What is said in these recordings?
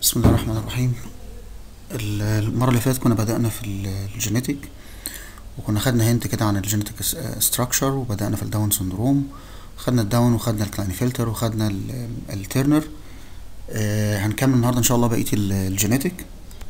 بسم الله الرحمن الرحيم ال- المرة اللي فاتت كنا بدأنا في ال- الجينيتك وكنا خدنا هنت كده عن الجينيتك ستراكشر وبدأنا في الداون سندروم خدنا الداون وخدنا الكلاينفلتر وخدنا ال- الترنر آه، هنكمل النهاردة إن شاء الله بقية ال- الجينيتك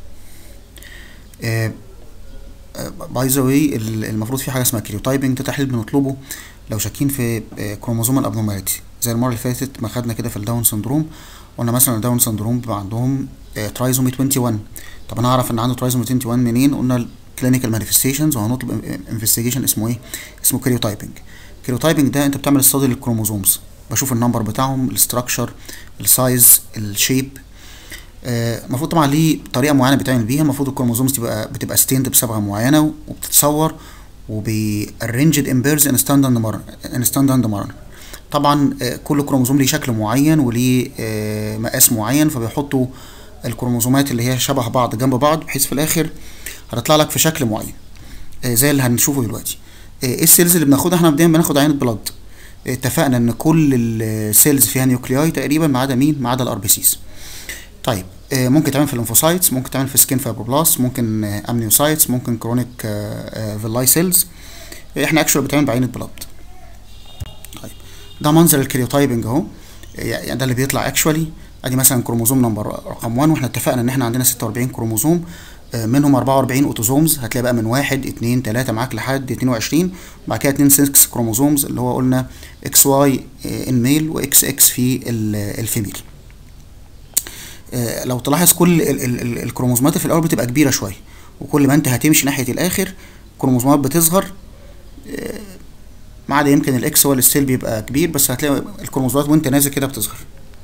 باي ذا واي المفروض في حاجة اسمها كريوتايبنج ده تحليل بنطلبه لو شاكين في كروموزوم الابنورماليتي زي المرة اللي فاتت ما خدنا كده في الداون سندروم قلنا مثلا الداون سندروم بيبقى عندهم ترايزومي 21 طب انا اعرف ان عنده ترايزومي 21 منين قلنا الكلينيكال مانيفستيشنز وهنطلب انفستيجيشن اسمه ايه اسمه كريوتايبنج كريوتايبنج ده انت بتعمل استادي للكروموزومز بشوف النمبر بتاعهم الاستراكشر السايز الشيب المفروض طبعا ليه طريقه معينه بيتعمل بيها المفروض الكروموزومز تبقى بتبقى ستيند بصبغه معينه وبتتصور وبيرنجد ان بيرز ان ستاندرد ان ستاندرد مارن طبعا آه، كل كروموزوم ليه شكل معين وليه آه، مقاس معين فبيحطوا الكروموزومات اللي هي شبه بعض جنب بعض بحيث في الاخر هتطلع لك في شكل معين آه، زي اللي هنشوفه دلوقتي آه، ايه السيلز اللي بناخدها احنا دايما بناخد عينه بلاد اتفقنا ان كل السيلز فيها نيوكلياي تقريبا ما عدا مين ما عدا الار بي سيز طيب آه، ممكن تعمل في الليمفوسايتس ممكن تعمل في سكين فايبروبلاست ممكن آه، امنيوسايتس ممكن كرونيك فيلاي سيلز احنا اكشوال بتعمل بعينه بلاد طيب ده منظر الكريوتايبنج اهو يعني ده اللي بيطلع اكشوالي ادي مثلا كروموزوم نمبر رقم 1 واحنا اتفقنا ان احنا عندنا 46 كروموزوم آه، منهم 44 اوتوزومز هتلاقي بقى من 1 2 3 معاك لحد 22 وبعد كده 2 6 كروموزومز اللي هو قلنا اكس واي ان ميل واكس اكس في ال- الفيميل آه، لو تلاحظ كل ال- ال- ال- الكروموزومات في الاول بتبقى كبيره شويه وكل ما انت هتمشي ناحيه الاخر الكروموزومات بتصغر آه، ما عدا يمكن الاكس هو اللي السيل بيبقى كبير بس هتلاقي الكروموزومات وانت نازل كده بتصغر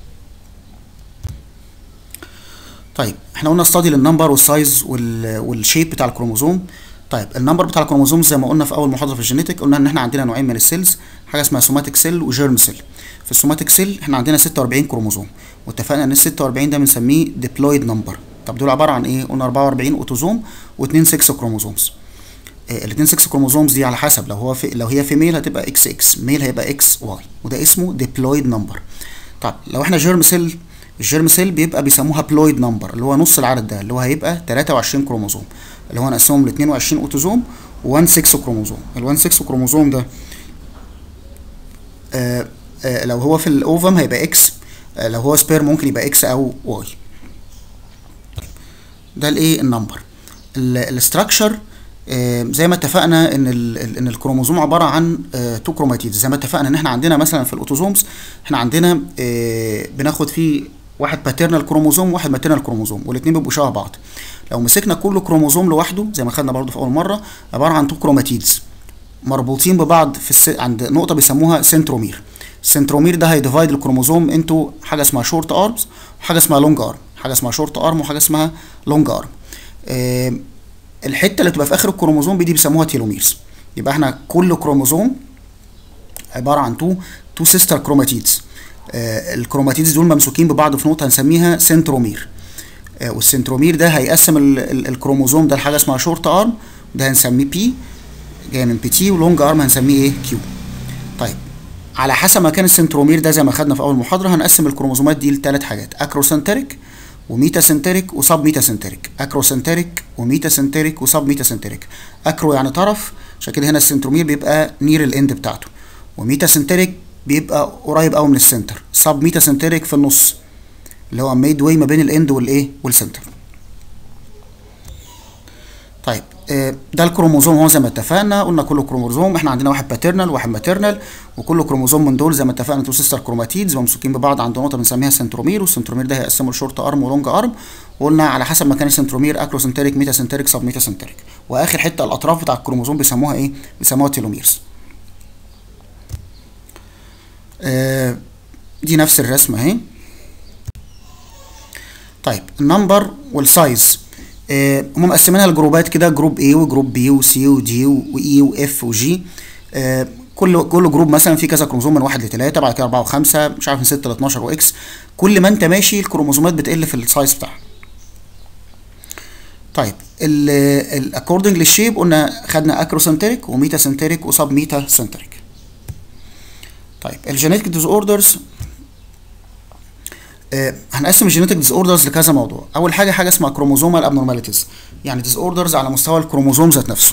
طيب احنا قلنا استادي للنمبر والسايز وال- والشيب بتاع الكروموزوم طيب النمبر بتاع الكروموزوم زي ما قلنا في اول محاضره في الجينيتك قلنا ان احنا عندنا نوعين من السيلز حاجه اسمها سوماتيك سيل وجيرم سيل في السوماتيك سيل احنا عندنا 46 كروموزوم واتفقنا ان ال 46 ده بنسميه ديبلويد نمبر طب دول عباره عن ايه قلنا 44 اوتوزوم و2 6 كروموزومز الاثنين 6 كروموزومز دي على حسب لو هو في لو هي فيميل هتبقى اكس اكس ميل هيبقى اكس واي وده اسمه ديبلويد نمبر طب لو احنا جيرم سيل الجيرم سيل بيبقى بيسموها بلويد نمبر اللي هو نص العدد ده اللي هو هيبقى 23 كروموزوم اللي هو هنقسمهم ل 22 اوتوزوم و1 6 كروموزوم ال1 6 كروموزوم ده آه آه لو هو في الاوفم هيبقى اكس آه لو هو سبير ممكن يبقى اكس او واي ده الايه النمبر الاستراكشر زي ما اتفقنا ان ال ال- ان الكروموزوم عباره عن تو كروماتيدز زي ما اتفقنا ان احنا عندنا مثلا في الاوتوزومز احنا عندنا آه، بناخد فيه واحد باترنال كروموزوم وواحد ماترنال كروموزوم والاثنين بيبقوا شبه بعض لو مسكنا كل كروموزوم لوحده زي ما خدنا برضو في اول مره عباره عن تو كروماتيدز مربوطين ببعض في الس... عند نقطه بيسموها سنترومير السنترومير ده هيديفايد الكروموزوم انتو حاجه اسمها شورت ارمز وحاجه اسمها لونج ارم حاجه اسمها شورت ارم وحاجه اسمها لونج ارم آه الحته اللي بتبقى في اخر الكروموزوم دي بيسموها تيلوميرز يبقى احنا كل كروموزوم عباره عن تو تو سيستر كروماتيدز آه الكروماتيدز دول ممسوكين ببعض في نقطه هنسميها سنترومير آه والسنترومير ده هيقسم ال ال الكروموزوم ده لحاجه اسمها شورت ارم ده هنسميه بي جاي من بي تي ولونج ارم هنسميه ايه كيو طيب على حسب مكان السنترومير ده زي ما خدنا في اول محاضره هنقسم الكروموزومات دي لثلاث حاجات اكروسنتريك وميتاسنتريك وسب ميتاسنتريك اكروسنتريك وميتاسنتريك وسب ميتاسنتريك اكرو يعني طرف عشان كده هنا السنترومير بيبقى نير الاند بتاعته وميتاسنتريك بيبقى قريب قوي من السنتر سب ميتاسنتريك في النص اللي هو ميد واي ما بين الاند والايه والسنتر طيب آه، ده الكروموزوم هو زي ما اتفقنا قلنا كل كروموزوم احنا عندنا واحد باترنال وواحد ماترنال وكل كروموزوم من دول زي ما اتفقنا تو سيستر كروماتيدز ممسوكين ببعض عند نقطه بنسميها سنترومير والسنترومير ده هيقسمه لشورت ارم ولونج ارم وقلنا على حسب مكان السنترومير اكروسنتريك ميتاسنتريك سب ميتاسنتريك واخر حته الاطراف بتاع الكروموزوم بيسموها ايه بيسموها تيلوميرز آه دي نفس الرسمه اهي طيب النمبر والسايز آه هم مقسمينها لجروبات كده جروب A وجروب B وسي ودي وإي وإف وجي آه كل كل جروب مثلا فيه كذا كروموزوم من واحد لثلاثة بعد كده أربعة وخمسة مش عارف من ستة ل 12 وإكس كل ما أنت ماشي الكروموزومات بتقل في السايز بتاعها طيب ال اكوردنج للشيب قلنا خدنا اكروسنتريك وميتاسنتريك وسب ميتاسنتريك طيب الجينيتك ديز اوردرز آه، هنقسم الجينيتك ديز اوردرز لكذا موضوع اول حاجه حاجه اسمها كروموزومال ابنورماليتيز يعني ديز اوردرز على مستوى الكروموزوم ذات نفسه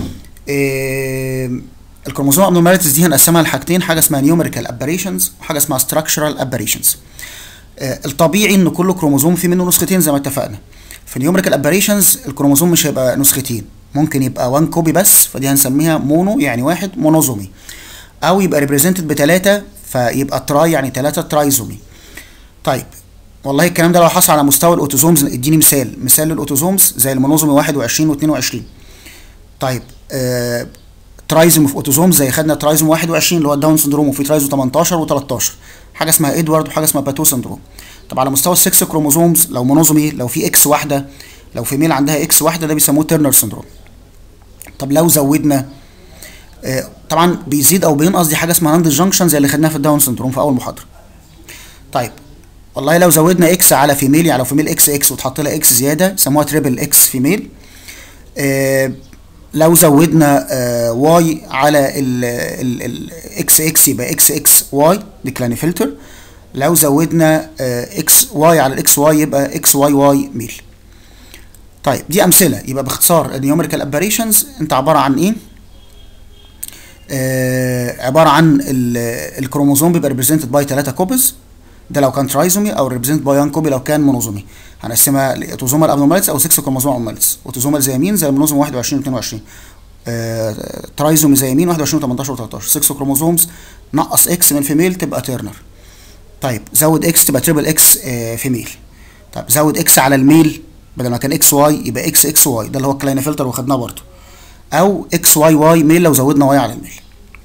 آه، الكروموزوم ابنورماليتيز دي هنقسمها لحاجتين حاجه اسمها نيوميريكال ابريشنز وحاجه اسمها ستراكشرال ابريشنز الطبيعي ان كل كروموزوم فيه منه نسختين زي ما اتفقنا في نيوميريكال ابريشنز الكروموزوم مش هيبقى نسختين ممكن يبقى 1 كوبي بس فدي هنسميها مونو يعني واحد مونوزومي او يبقى ريبريزنتد بتلاتة فيبقى تراي يعني تلاتة ترايزومي طيب والله الكلام ده لو حصل على مستوى الاوتوزومز اديني مثال مثال للاوتوزومز زي المونوزومي 21 و22 طيب آه ترايزوم في اوتوزوم زي خدنا ترايزوم 21 اللي هو الداون سندروم وفي ترايزوم 18 و13 حاجه اسمها ادوارد وحاجه اسمها باتو سندروم طب على مستوى السكس كروموزومز لو مونوزومي لو في اكس واحده لو في ميل عندها اكس واحده ده بيسموه تيرنر سندروم طب لو زودنا آه طبعا بيزيد او بينقص دي حاجه اسمها راند جانكشن زي اللي خدناها في الداون سندروم في اول محاضره طيب والله لو زودنا اكس على فيميل يعني لو فيميل اكس اكس وتحط لها اكس زياده يسموها تريبل اكس فيميل آه لو زودنا آه واي على الاكس اكس يبقى اكس اكس واي دي كلانيفلتر لو زودنا آه اكس واي على الاكس واي يبقى اكس واي واي ميل طيب دي امثله يبقى باختصار النيوميريكال ابريشنز انت عباره عن ايه آه عباره عن الكروموزوم بيبقى ريبريزنتد باي 3 كوبز ده لو كان ترايزومي او ريبريزنت باي 1 كوبي لو كان مونوزومي هنقسمها لاوتوزومال ابنورماليتس او 6 كروموزوم ابنورماليتس اوتوزومال زي مين زي المونوزوم 21 و 22 آه ترايزومي زي مين 21 و18 و13 6 كروموزومز نقص اكس من فيميل تبقى تيرنر طيب زود اكس تبقى تريبل اكس آه فيميل طيب زود اكس على الميل بدل ما كان اكس واي يبقى اكس اكس واي ده اللي هو الكلاين فلتر وخدناه برضه او اكس واي واي ميل لو زودنا واي على الميل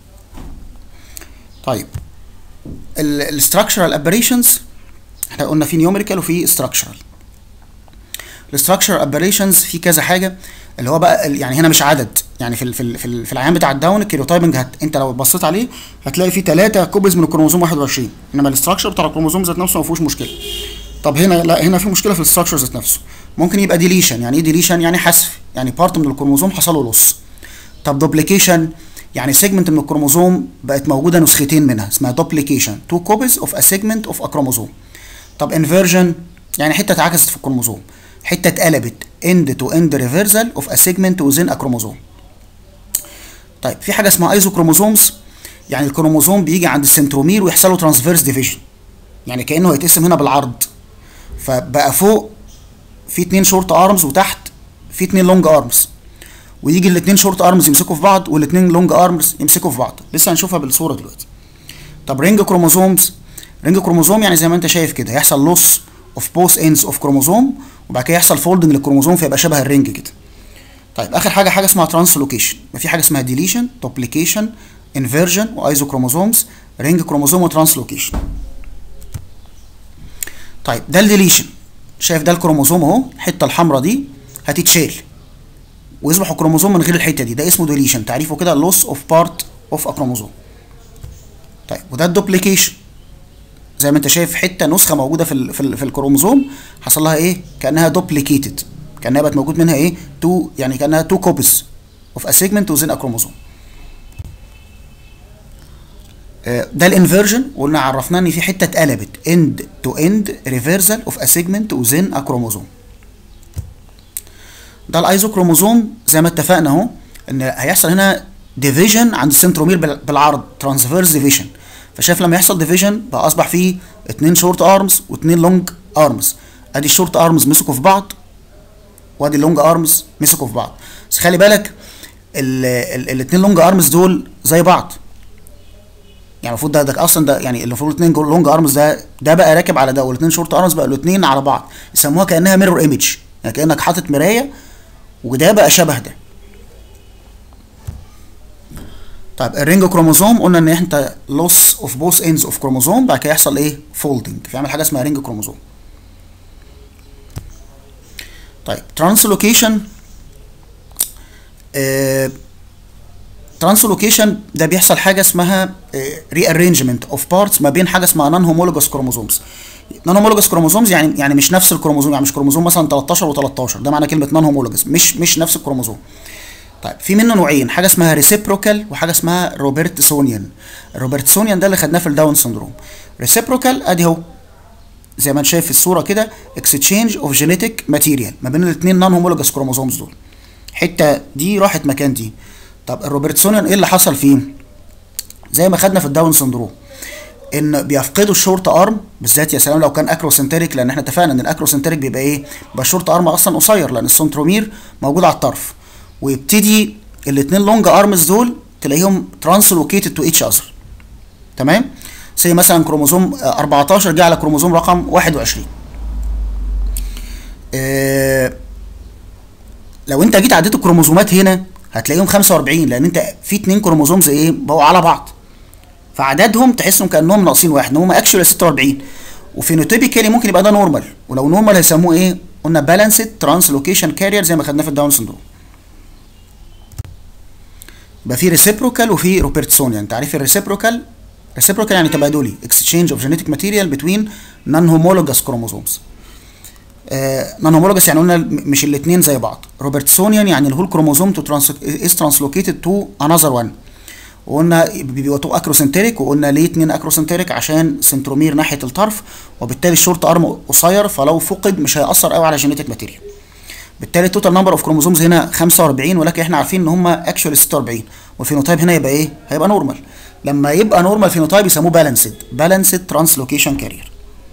طيب الاستراكشرال ابريشنز احنا قلنا في نيوميريكال وفي استراكشرال الاستراكشرال ابريشنز في كذا حاجه اللي هو بقى يعني هنا مش عدد يعني في ال في ال في, ال في العيان بتاع الداون الكيروتايبنج هت انت لو بصيت عليه هتلاقي فيه 3 كوبز من الكروموزوم 21 انما الاستراكشر بتاع الكروموزوم ذات نفسه ما فيهوش مشكله طب هنا لا هنا في مشكله في الاستراكشر ذات نفسه ممكن يبقى ديليشن يعني ايه ديليشن يعني حذف يعني بارت من الكروموزوم حصل له لص طب دوبليكيشن يعني سيجمنت من الكروموزوم بقت موجوده نسختين منها اسمها دوبليكيشن تو كوبيز اوف ا سيجمنت اوف ا كروموزوم طب انفيرجن يعني حته اتعكست في الكروموزوم حته اتقلبت اند تو اند ريفرسال اوف ا سيجمنت وزين ا كروموزوم طيب في حاجه اسمها ايزو كروموزومز يعني الكروموزوم بيجي عند السنترومير ويحصل له ترانسفيرس ديفيجن يعني كانه هيتقسم هنا بالعرض فبقى فوق في اتنين شورت ارمز وتحت في اتنين لونج ارمز ويجي الاتنين شورت ارمز يمسكوا في بعض والاتنين لونج ارمز يمسكوا في بعض لسه هنشوفها بالصوره دلوقتي طب رينج كروموزومز رينج كروموزوم يعني زي ما انت شايف كده هيحصل لوس اوف بوث اندز اوف كروموزوم وبعد كده يحصل فولدنج للكروموزوم فيبقى شبه الرينج كده طيب اخر حاجه حاجه اسمها ترانسلوكيشن في حاجه اسمها ديليشن دوبليكيشن انفيرجن وايزو كروموزومز رينج كروموزوم وترانسلوكيشن طيب ده الديليشن شايف ده الكروموزوم اهو الحته الحمراء دي هتتشال ويصبح الكروموزوم من غير الحته دي ده اسمه ديليشن تعريفه كده لوس اوف بارت اوف ا كروموزوم طيب وده الدوبليكيشن زي ما انت شايف حته نسخه موجوده في ال في, ال في الكروموزوم حصل لها ايه كانها دوبليكيتد كانها بقت موجود منها ايه تو يعني كانها تو كوبيز اوف ا سيجمنت وزين ا كروموزوم ده الانفيرجن وقلنا عرفنا ان في حته اتقلبت اند تو اند ريفرسال اوف ا سيجمنت وزين ا كروموزوم ده الايزو كروموزوم زي ما اتفقنا اهو ان هيحصل هنا ديفيجن عند السنترومير بالعرض ترانسفيرس ديفيجن فشايف لما يحصل ديفيجن بقى اصبح فيه اتنين شورت ارمز واتنين لونج ارمز ادي الشورت ارمز مسكوا في بعض وادي اللونج ارمز مسكوا في بعض بس خلي بالك الاتنين لونج ارمز دول زي بعض يعني المفروض ده ده اصلا ده يعني المفروض الاثنين لونج ارمز ده ده بقى راكب على ده والاثنين شورت ارمز بقى الاثنين على بعض يسموها كانها ميرور ايمج يعني كانك حاطط مرايه وده بقى شبه ده طيب الرينج كروموزوم قلنا ان انت لوس اوف بوث اندز اوف كروموزوم بعد كده يحصل ايه فولدنج فيعمل حاجه اسمها رينج كروموزوم طيب ترانسلوكيشن آه ترانسلوكيشن ده بيحصل حاجه اسمها ري ارينجمنت اوف بارتس ما بين حاجه اسمها نون هومولوجوس كروموزومز نون هومولوجوس كروموزومز يعني يعني مش نفس الكروموزوم يعني مش كروموزوم مثلا 13 و13 ده معنى كلمه نون هومولوجوس مش مش نفس الكروموزوم طيب في منه نوعين حاجه اسمها ريسيبروكال وحاجه اسمها روبرتسونيان الروبرتسونيان ده اللي خدناه في الداون سندروم ريسيبروكال ادي اهو زي ما انت شايف في الصوره كده اكستشينج اوف جينيتك ماتيريال ما بين الاثنين نون هومولوجس كروموزومز دول الحته دي راحت مكان دي طب الروبرتسونيان ايه اللي حصل فيه زي ما خدنا في الداون سندروم ان بيفقدوا الشورت ارم بالذات يا سلام لو كان اكروسنتريك لان احنا اتفقنا ان الاكروسنتريك بيبقى ايه بيبقى الشورت ارم اصلا قصير لان السنترومير موجود على الطرف ويبتدي الاثنين لونج ارمز دول تلاقيهم ترانسلوكيتد تو ايتش اذر تمام زي مثلا كروموزوم 14 جه على كروموزوم رقم 21 آه لو انت جيت عديت الكروموزومات هنا هتلاقيهم 45 لان انت في اتنين كروموزومز ايه بقوا على بعض فعددهم تحسهم كانهم ناقصين واحد هم اكشولي 46 وفينوتيبيكالي ممكن يبقى ده نورمال ولو نورمال هيسموه ايه قلنا بالانسد ترانسلوكيشن كارير زي ما خدناه في الداون سندروم يبقى في ريسيبروكال وفي روبرتسونيان انت عارف الريسيبروكال reciprocal يعني تبادلي exchange of genetic material between non-homologous chromosomes نون هومولوجس يعني قلنا مش الاثنين زي بعض روبرتسونيان يعني الهول كروموزوم تو ترانس از ترانسلوكيتد تو انذر وان وقلنا بيبقوا تو اكروسنتريك وقلنا ليه اتنين اكروسنتريك عشان سنترومير ناحيه الطرف وبالتالي الشورت ارم قصير فلو فقد مش هيأثر قوي على جينيتك ماتيريال بالتالي التوتال نمبر اوف كروموزومز هنا 45 ولكن احنا عارفين ان هم اكشوال 46 والفينوتايب هنا يبقى ايه؟ هيبقى نورمال لما يبقى نورمال فينوتايب يسموه بالانسد بالانسد ترانسلوكيشن كارير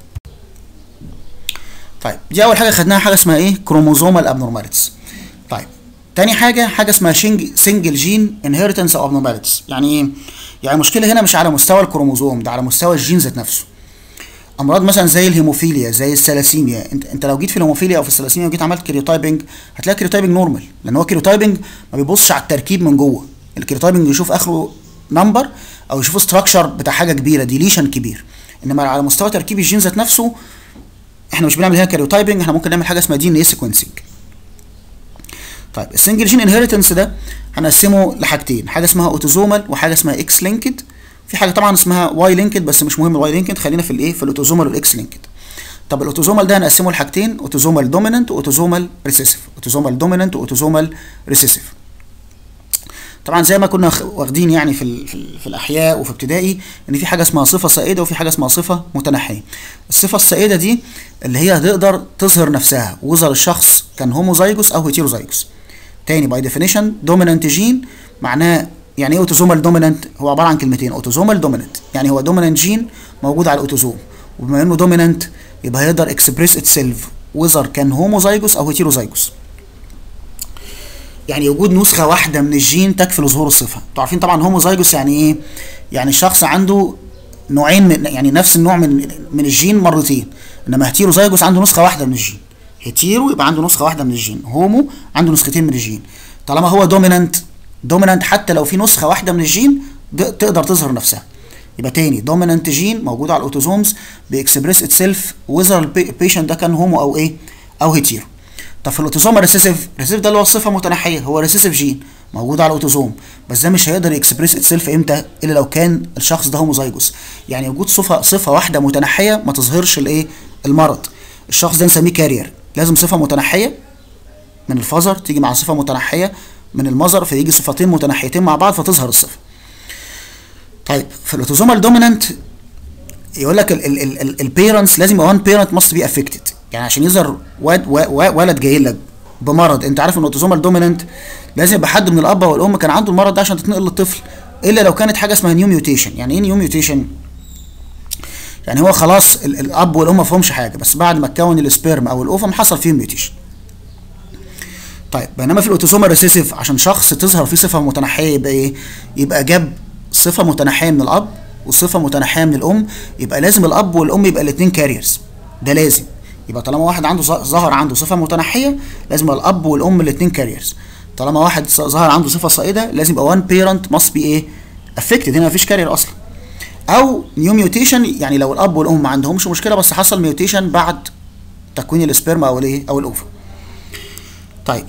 طيب دي اول حاجه خدناها حاجه اسمها ايه كروموزومال ابنورماليتيز طيب تاني حاجه حاجه اسمها سنجل جين انهيرتنس او ابنورماليتيز يعني ايه يعني المشكله هنا مش على مستوى الكروموزوم ده على مستوى الجين ذات نفسه امراض مثلا زي الهيموفيليا زي الثلاسيميا انت انت لو جيت في الهيموفيليا او في الثلاسيميا وجيت عملت كريوتايبنج هتلاقي كريوتايبنج نورمال لان هو كريوتايبنج ما بيبصش على التركيب من جوه الكريوتايبنج يشوف اخره نمبر او يشوف ستراكشر بتاع حاجه كبيره ديليشن كبير انما على مستوى تركيب الجين ذات نفسه احنا مش بنعمل هنا كاريوتايبنج احنا ممكن نعمل حاجه اسمها دي ان اي سيكونسنج طيب السنجل جين انهيرتنس ده هنقسمه لحاجتين حاجه اسمها اوتوزومال وحاجه اسمها اكس لينكد في حاجه طبعا اسمها واي لينكد بس مش مهم الواي لينكد خلينا في الايه في الاوتوزومال والاكس لينكد طب الاوتوزومال ده هنقسمه لحاجتين اوتوزومال دوميننت واوتوزومال ريسيسيف اوتوزومال دوميننت واوتوزومال ريسيسيف طبعا زي ما كنا واخدين يعني في ال في, ال في الاحياء وفي ابتدائي ان في حاجه اسمها صفه سائده وفي حاجه اسمها صفه متنحيه الصفه السائده دي اللي هي هتقدر تظهر نفسها وظهر الشخص كان هوموزايجوس او هيتيروزايجوس تاني باي ديفينيشن دومينانت جين معناه يعني ايه اوتوزومال دومينانت هو عباره عن كلمتين اوتوزومال دومينانت يعني هو دومينانت جين موجود على الاوتوزوم وبما انه دومينانت يبقى هيقدر اكسبريس اتسيلف وذر كان هوموزايجوس او هيتيروزايجوس يعني وجود نسخه واحده من الجين تكفي لظهور الصفه انتوا عارفين طبعا هوموزايجوس يعني ايه يعني الشخص عنده نوعين من يعني نفس النوع من من الجين مرتين انما هيتيروزايجوس عنده نسخه واحده من الجين هيتيرو يبقى عنده نسخه واحده من الجين هومو عنده نسختين من الجين طالما هو دومينانت دومينانت حتى لو في نسخه واحده من الجين تقدر تظهر نفسها يبقى تاني دومينانت جين موجود على الاوتوزومز بيكسبريس اتسيلف وذر البيشنت ده كان هومو او ايه او هيتيرو طب في الاوتوزوم ريسيسيف ريسيسيف ده اللي هو الصفه متنحيه هو ريسيسيف جين موجود على الاوتوزوم بس ده مش هيقدر يكسبريس اتسيلف امتى الا لو كان الشخص ده هوموزايجوس يعني وجود صفه صفه واحده متنحيه ما تظهرش الايه المرض الشخص ده نسميه كارير لازم صفه متنحيه من الفازر تيجي مع صفه متنحيه من المظر فيجي صفتين متنحيتين مع بعض فتظهر الصفه طيب في الاوتوزومال دومينانت يقول لك البيرنتس لازم يبقى وان بيرنت ماست بي افكتد يعني عشان يظهر ولد ولد جاي لك بمرض انت عارف ان الاوتوزومال دومينانت لازم يبقى حد من الاب او الام كان عنده المرض ده عشان تتنقل للطفل الا لو كانت حاجه اسمها نيو ميوتيشن يعني ايه نيو ميوتيشن يعني هو خلاص الاب والام ما فهمش حاجه بس بعد ما اتكون السبيرم او الاوفم حصل فيهم ميوتيشن طيب بينما في الاوتوزومال ريسيسيف عشان شخص تظهر فيه صفه متنحيه يبقى ايه يبقى جاب صفه متنحيه من الاب وصفه متنحيه من الام يبقى لازم الاب والام يبقى الاثنين كاريرز ده لازم يبقى طالما واحد عنده ظهر عنده صفه متنحيه لازم الاب والام الاثنين كاريرز طالما واحد ظهر عنده صفه صائده لازم يبقى وان بيرنت ماست بي ايه افكتد هنا مفيش كارير اصلا او نيو ميوتيشن يعني لو الاب والام ما عندهمش مشكله بس حصل ميوتيشن بعد تكوين السبيرما او الايه او الاوفا طيب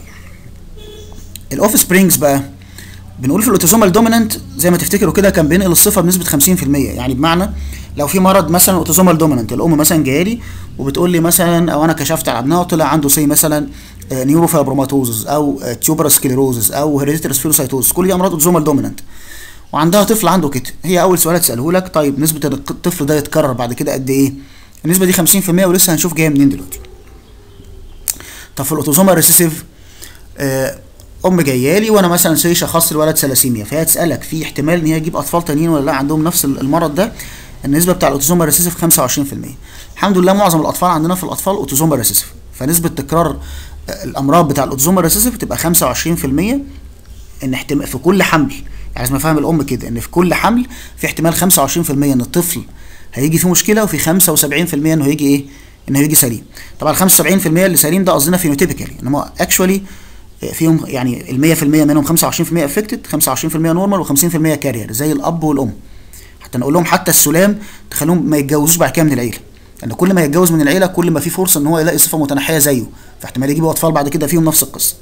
الاوف سبرينجز بقى بنقول في الاوتوزومال دومينانت زي ما تفتكروا كده كان بينقل الصفه بنسبه 50% يعني بمعنى لو في مرض مثلا اوتوزومال دومينانت الام مثلا جايه لي وبتقول لي مثلا او انا كشفت على ابنها وطلع عنده سي مثلا نيوروفابروماتوزز او تيوبراسكليروزز او هيريديتري سبيروسايتوز كل دي امراض اوتوزومال دومينانت وعندها طفل عنده كده هي اول سؤال تساله لك طيب نسبه ان الطفل ده يتكرر بعد كده قد ايه النسبه دي 50% ولسه هنشوف جايه منين دلوقتي طب في الاوتوزومال ريسيسيف آه ام جايه لي وانا مثلا سي شخصت الولد ثلاسيميا فهي تسالك في احتمال ان هي تجيب اطفال تانيين ولا لا عندهم نفس المرض ده النسبه بتاع الاوتوزومال ريسيسيف 25% الحمد لله معظم الاطفال عندنا في الاطفال اوتوزومال ريسيسيف فنسبه تكرار الامراض بتاع الاوتوزومال ريسيسيف بتبقى 25% ان احتمال في كل حمل يعني لازم افهم الام كده ان في كل حمل في احتمال 25% ان الطفل هيجي فيه مشكله وفي 75% انه هيجي ايه انه هيجي سليم طبعا 75% اللي سليم ده قصدنا فينوتيبيكالي انما اكشوالي فيهم يعني ال 100% منهم 25% افكتد 25% نورمال و50% كارير زي الاب والام حتى نقول لهم حتى السلام تخليهم ما يتجوزوش بعد كده من العيله لان يعني كل ما يتجوز من العيله كل ما في فرصه ان هو يلاقي صفه متنحيه زيه فاحتمال يجيبوا اطفال بعد كده فيهم نفس القصه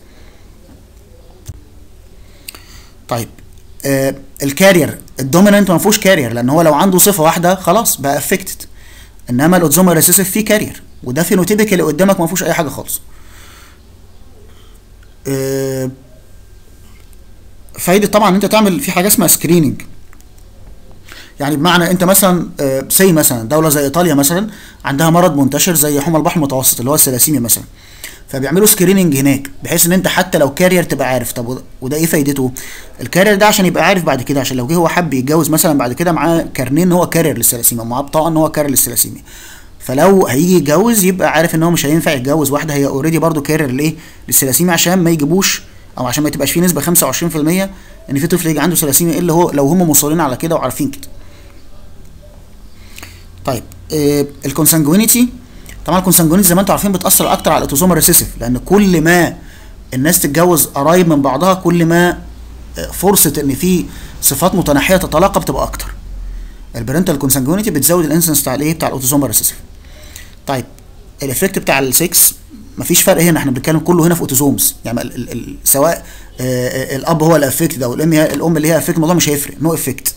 طيب آه الكارير الدومينانت ما فيهوش كارير لان هو لو عنده صفه واحده خلاص بقى افكتد انما الاوتزومال ريسيسيف فيه كارير وده فينوتيبيك اللي قدامك ما فيهوش اي حاجه خالص آه فايده طبعا ان انت تعمل في حاجه اسمها سكريننج يعني بمعنى انت مثلا سي مثلا دوله زي ايطاليا مثلا عندها مرض منتشر زي حمى البحر المتوسط اللي هو السلاسيميا مثلا فبيعملوا سكريننج هناك بحيث ان انت حتى لو كارير تبقى عارف طب وده ايه فايدته الكارير ده عشان يبقى عارف بعد كده عشان لو جه هو حب يتجوز مثلا بعد كده معاه كارنيه ان هو كارير للسلاسيميا معاه بطاقه ان هو كارير للسلاسيميا فلو هيجي يتجوز يبقى عارف ان هو مش هينفع يتجوز واحده هي اوريدي برضو كارير لايه للسلاسيميا عشان ما يجيبوش او عشان ما تبقاش في نسبه 25% ان في طفل يجي عنده سلاسيميا الا هو لو هم مصرين على كده وعارفين كده طيب آه الكونسانجوينيتي طبعا الكونسانجوينيتي زي ما انتم عارفين بتاثر اكتر على الاوتوزومال ريسيسيف لان كل ما الناس تتجوز قرايب من بعضها كل ما آه فرصه ان في صفات متناحيه تتلاقى بتبقى اكتر البرنتال كونسانجوينيتي بتزود الانسنس بتاع الايه بتاع الاوتوزومال ريسيسيف طيب الافكت بتاع السكس مفيش فرق هنا احنا بنتكلم كله هنا في اوتوزومز يعني ال ال ال سواء آه الاب هو الافكت او الام هي الام اللي هي افكت الموضوع مش هيفرق نو no افكت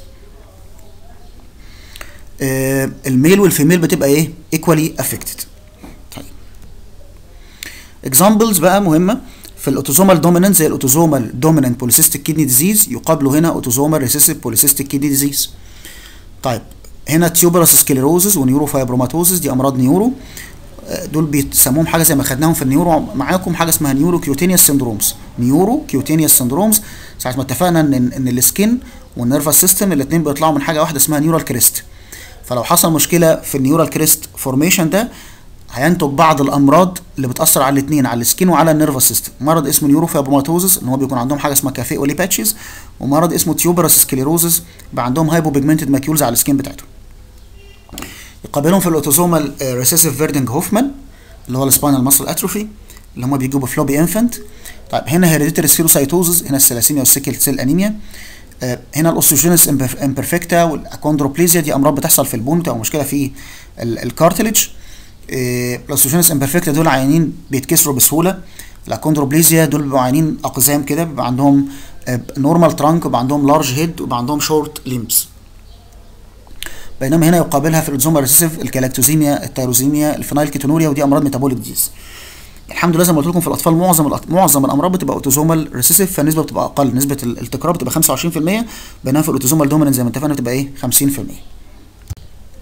آه الميل والفيميل بتبقى ايه ايكوالي افكتد طيب اكزامبلز بقى مهمه في الاوتوزومال دومينانت زي الاوتوزومال دومينانت بوليسيستيك كيدني ديزيز يقابله هنا اوتوزومال ريسيسيف بوليسيستيك كيدني ديزيز طيب هنا تيوبرس سكليروزز ونيورو فايبروماتوزز دي امراض نيورو آه دول بيسموهم حاجه زي ما خدناهم في النيورو معاكم حاجه اسمها نيورو كيوتينيوس سندرومز نيورو كيوتينيوس سندرومز ساعه ما اتفقنا ان ان السكين والنيرفس سيستم الاثنين بيطلعوا من حاجه واحده اسمها نيورال كريست فلو حصل مشكله في النيورال كريست فورميشن ده هينتج بعض الامراض اللي بتاثر على الاثنين على السكين وعلى النيرفس سيستم مرض اسمه نيوروفابروماتوزس ان هو بيكون عندهم حاجه اسمها كافي اولي باتشز ومرض اسمه تيوبرس سكليروزس بيبقى عندهم هايبو بيجمنتد ماكيولز على السكين بتاعتهم يقابلهم في الاوتوزومال ريسيسيف فيردنج هوفمان اللي هو السباينال ماسل اتروفي اللي هم بيجوا بفلوبي انفنت طيب هنا هيريديتري سفيروسايتوزز هنا السلاسيميا والسيكل سيل انيميا آه هنا الاوستوجينيس امبرفكتا والاكوندروبليزيا دي امراض بتحصل في البون بتبقى مشكله في الكارتلج آه الاوستوجينيس امبرفكتا دول عيانين بيتكسروا بسهوله الاكوندروبليزيا دول بيبقوا عيانين اقزام كده بيبقى عندهم نورمال ترانك وبيبقى عندهم لارج هيد وبيبقى عندهم شورت ليمز بينما هنا يقابلها في الاوتوزومال ريسيسيف الكلاكتوزيميا التيروزيميا الفينايل كيتونوريا ودي امراض ميتابوليك ديز الحمد لله زي ما قلت لكم في الاطفال معظم معظم الامراض بتبقى اوتوزومال ريسيسيف فالنسبه بتبقى اقل نسبه التكرار بتبقى 25% بينما في الاوتوزومال دوميننت زي ما اتفقنا بتبقى ايه 50%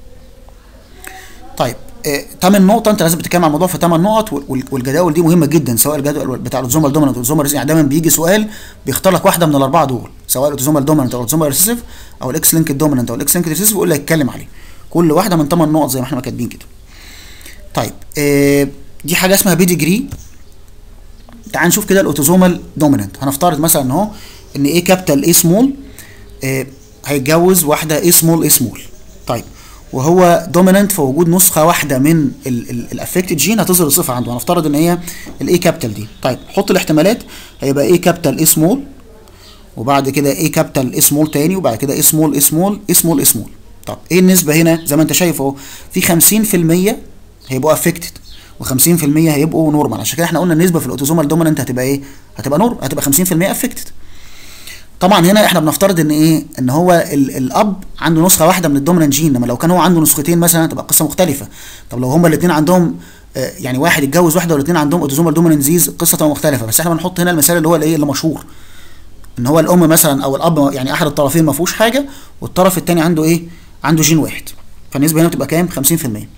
طيب آه، تمن نقطة أنت لازم تتكلم عن الموضوع في تمن نقط وال- والجداول دي مهمة جدا سواء الجدول بتاع الأوتوزومال دومينانت والأوتوزومال ريسيسيف يعني دايما بيجي سؤال بيختار لك واحدة من الأربعة دول سواء الأوتوزومال دومينانت أو الأوتوزومال ريسيسيف أو الإكس لينك دومينانت أو الإكس لينك ريسيسيف ويقول لك اتكلم عليه كل واحدة من تمن نقط زي ما احنا كاتبين كده طيب آه، دي حاجة اسمها بيديجري تعال نشوف كده الاوتوزومال دومينانت هنفترض مثلا اهو ان ايه كابيتال ايه سمول هيتجوز واحده ايه سمول ايه سمول طيب وهو دومينانت في وجود نسخه واحده من الافكتد جين هتظهر الصفه عنده هنفترض ان هي الاي كابيتال دي طيب حط الاحتمالات هيبقى ايه كابيتال ايه سمول وبعد كده ايه كابيتال ايه سمول تاني وبعد كده ايه سمول ايه سمول ايه سمول ايه سمول طب ايه النسبه هنا زي ما انت شايف اهو في 50% هيبقوا افكتد و50% هيبقوا نورمال عشان كده احنا قلنا النسبه في الاوتوزومال دومينانت هتبقى ايه هتبقى نور هتبقى 50% افكتد طبعا هنا احنا بنفترض ان ايه ان هو ال الاب عنده نسخه واحده من الدومينانت جين انما لو كان هو عنده نسختين مثلا هتبقى قصه مختلفه طب لو هما الاثنين عندهم آه، يعني واحد اتجوز واحده والاثنين عندهم اوتوزومال دومينانت ديزيز القصه تبقى مختلفه بس احنا بنحط هنا المثال اللي هو الايه اللي مشهور ان هو الام مثلا او الاب يعني احد الطرفين ما فيهوش حاجه والطرف الثاني عنده ايه عنده جين واحد فالنسبه هنا بتبقى كام 50%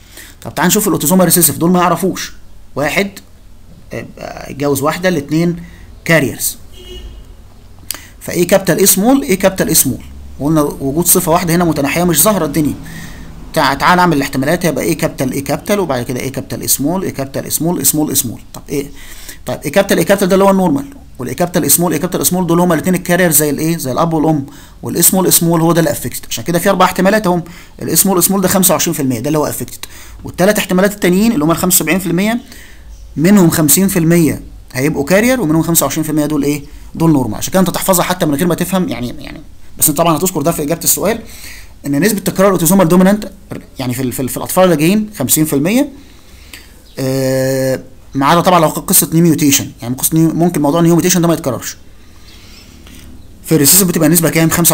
طب تعال نشوف الاوتوزومال ريسيسيف دول ما يعرفوش واحد آه، اتجوز واحده الاثنين كاريرز فايه كابيتال ايه سمول ايه كابيتال ايه سمول وقلنا وجود صفه واحده هنا متناحيه مش ظاهره الدنيا تع- تعال اعمل الاحتمالات هيبقى ايه كابيتال ايه كابيتال وبعد كده ايه كابيتال ايه سمول ايه كابيتال ايه سمول ايه سمول ايه سمول طب ايه طيب ايه كابيتال ايه كابيتال ده اللي هو النورمال والايه كابيتال ايه سمول ايه كابيتال ايه سمول دول هما الاثنين الكارير زي الايه زي الاب والام والايه سمول ايه سمول هو ده اللي افكتد عشان كده في اربع احتمالات اهم الايه سمول ايه سمول ده 25% ده اللي هو افكتد والثلاث احتمالات التانيين اللي هم ال 75% منهم 50% هيبقوا كارير ومنهم 25% دول ايه دول نورمال عشان كده انت تحفظها حتى من غير ما تفهم يعني يعني بس انت طبعا هتذكر ده في اجابه السؤال ان نسبه تكرار الاوتوزومال دومينانت يعني في ال- في, ال- في الاطفال اللي جايين 50% آه، ما عدا طبعا لو قصه نيو ميوتيشن يعني قصه نيو ممكن موضوع نيو ميوتيشن ده ما يتكررش في الريسيسيف بتبقى النسبه كام 25%